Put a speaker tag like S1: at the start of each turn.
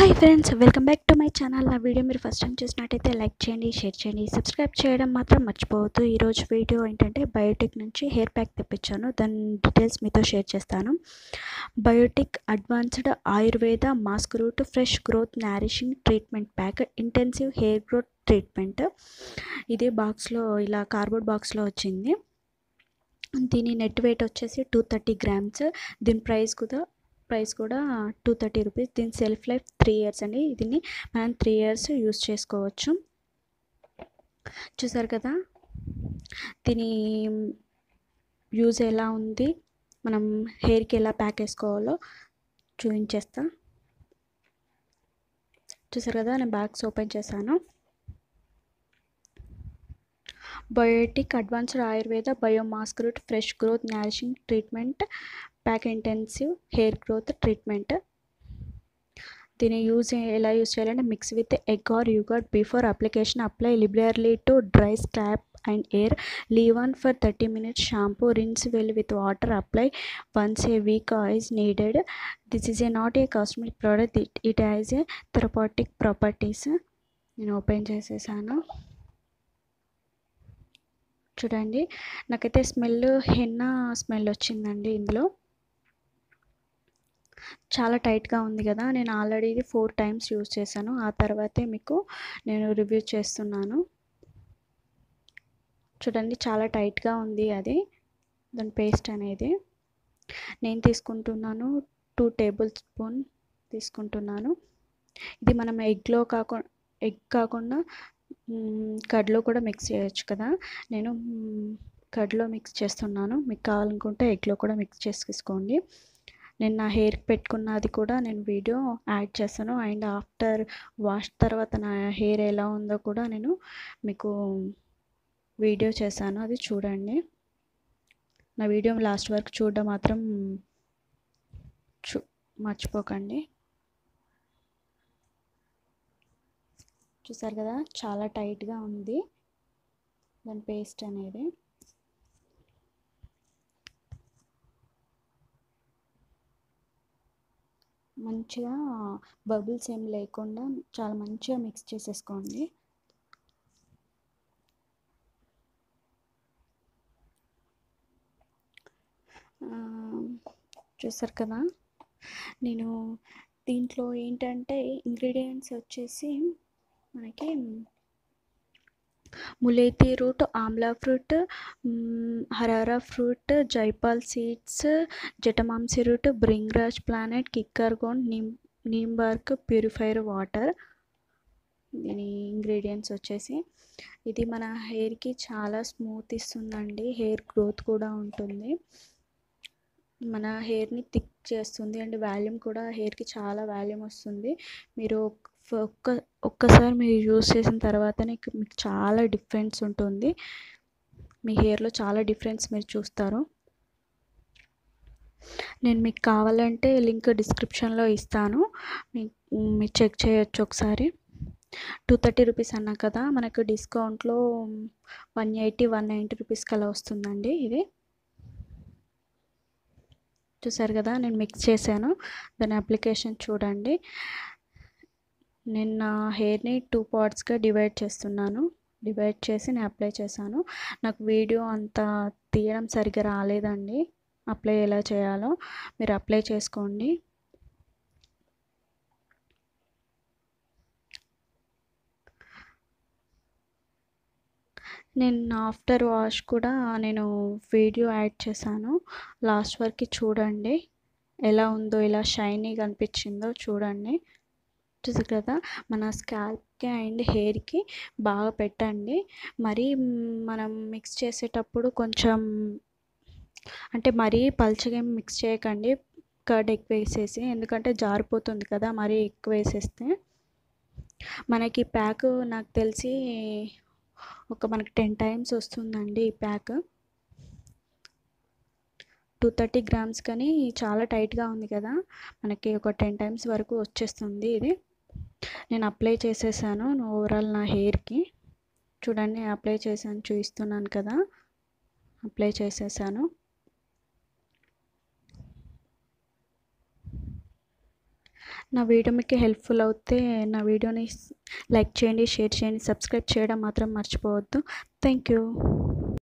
S1: hi friends welcome back to my channel నా video మీరు first time చూసినట్టయితే like చేయండి షేర్ చేయండి సబ్స్క్రైబ్ చేయడం మాత్రం మర్చిపోవద్దు ఈరోజు వీడియో ఏంటంటే బయోటిక్ నుంచి హెయిర్ ప్యాక్ తెప్పించాను దాని డీటెయిల్స్ మీతో షేర్ చేస్తాను Biotique advanced ayurveda mask root fresh growth nourishing treatment pack intensive hair growth treatment ఇదే బాక్స్లో ఇలా కార్బోర్డ్ బాక్స్లో వచ్చింది దీని నెట్ వెయిట్ వచ్చేసి టూ థర్టీ గ్రామ్స్ దీని ప్రైస్ కూడా ప్రైస్ కూడా టూ థర్టీ రూపీస్ దీని సెల్ఫ్ లైఫ్ త్రీ ఇయర్స్ అండి దీన్ని మనం త్రీ ఇయర్స్ యూస్ చేసుకోవచ్చు చూసారు కదా దీని యూజ్ ఎలా ఉంది మనం హెయిర్కి ఎలా ప్యాక్ వేసుకోవాలో చూపించేస్తా చూసారు కదా నేను బ్యాగ్స్ ఓపెన్ చేశాను Biotique advanced ayurveda biomask root fresh growth nourishing treatment pack intensive hair growth treatment దీన్ని యూజ్ ఎలా యూజ్ చేయాలంటే mix with egg or yogurt before application apply liberally to dry scalp and air leave on for thirty minutes shampoo rinse well with water apply once a week is needed this is a not a cosmetic product it it has a therapeutic properties నేను open చేసేసాను చూడండి నాకైతే smell henna smell వచ్చిందండి ఇందులో చాలా టైట్గా ఉంది కదా నేను ఆల్రెడీ ఇది ఫోర్ టైమ్స్ యూజ్ చేశాను ఆ తర్వాతే మీకు నేను రివ్యూ చేస్తున్నాను చూడండి చాలా టైట్గా ఉంది అది దాని పేస్ట్ అనేది నేను తీసుకుంటున్నాను టూ టేబుల్ స్పూన్ తీసుకుంటున్నాను ఇది మనం ఎగ్లో కాకుండా ఎగ్ కాకుండా కడ్లో కూడా మిక్స్ చేయొచ్చు కదా నేను కడ్లో మిక్స్ చేస్తున్నాను మీకు కావాలనుకుంటే ఎగ్లో కూడా మిక్స్ చేసుకోండి నేను నా హెయిర్కి పెట్టుకున్నది కూడా నేను వీడియో యాడ్ చేస్తాను అండ్ ఆఫ్టర్ వాష్ తర్వాత నా హెయిర్ ఎలా ఉందో కూడా నేను మీకు వీడియో చేశాను అది చూడండి నా వీడియో లాస్ట్ వరకు చూడడం మాత్రం చూ మర్చిపోకండి చూసారు కదా చాలా టైట్గా ఉంది దాని పేస్ట్ అనేది మంచిగా బబుల్స్ ఏం లేకుండా చాలా మంచిగా మిక్స్ చేసేసుకోండి చూసారు కదా నేను దీంట్లో ఏంటంటే ఇంగ్రీడియంట్స్ వచ్చేసి మనకి mulethi root amla fruit harara fruit jaipal seeds jatamansi root bhringraj plant కిక్కర్గోన్ neem neem bark purifier water దీని ఇంగ్రీడియంట్స్ వచ్చేసి ఇది మన హెయిర్కి చాలా స్మూత్ ఇస్తుందండి హెయిర్ గ్రోత్ కూడా ఉంటుంది మన హెయిర్ని థిక్ చేస్తుంది అండ్ వాల్యూమ్ కూడా హెయిర్కి చాలా వాల్యూమ్ వస్తుంది మీరు ఒక్క ఒక్కసారి మీరు యూస్ చేసిన తర్వాతనే మీకు చాలా డిఫరెన్స్ ఉంటుంది మీ హెయిర్లో చాలా డిఫరెన్స్ మీరు చూస్తారు నేను మీకు కావాలంటే లింక్ డిస్క్రిప్షన్లో ఇస్తాను మీరు చెక్ చేయొచ్చు ఒకసారి టూ థర్టీ రూపీస్ అన్నా కదా మనకు డిస్కౌంట్లో వన్ ఎయిటీ వన్ నైంటీ రూపీస్కి అలా వస్తుందండి ఇది చూసారు కదా నేను మిక్స్ చేశాను దాని అప్లికేషన్ చూడండి నేను నా హెయిర్ని టూ పార్ట్స్గా డివైడ్ చేస్తున్నాను డివైడ్ చేసి నేను అప్లై చేశాను నాకు వీడియో అంత తీయడం సరిగ్గా రాలేదండి అప్లై ఎలా చేయాలో మీరు అప్లై చేసుకోండి నేను ఆఫ్టర్ వాష్ కూడా నేను వీడియో యాడ్ చేశాను లాస్ట్ వరకు చూడండి ఎలా ఉందో ఎలా షైనీగా అనిపించిందో చూడండి చూసారు కదా మన స్కాల్ప్కి అండ్ హెయిర్కి బాగా పెట్టండి మరి మనం మిక్స్ చేసేటప్పుడు కొంచెం అంటే మరీ పల్చగా మిక్స్ చేయకండి కర్డ్ ఎక్కువ వేసేసి ఎందుకంటే జారిపోతుంది కదా మరీ ఎక్కువ వేసేస్తే మనకి ప్యాక్ నాకు తెలిసి ఒక మనకి టెన్ టైమ్స్ వస్తుందండి ఈ ప్యాక్ టూ థర్టీ గ్రామ్స్ కానీ చాలా టైట్గా ఉంది కదా మనకి ఒక టెన్ టైమ్స్ వరకు వచ్చేస్తుంది ఇది నేను అప్లై చేసేసాను ఓవరాల్ నా హెయిర్కి చూడండి అప్లై చేశాను చూపిస్తున్నాను కదా అప్లై చేసేసాను నా వీడియో మీకు హెల్ప్ఫుల్ అవుతే నా వీడియోని లైక్ చేయండి షేర్ చేయండి సబ్స్క్రైబ్ చేయడం మాత్రం మర్చిపోవద్దు థ్యాంక్ యూ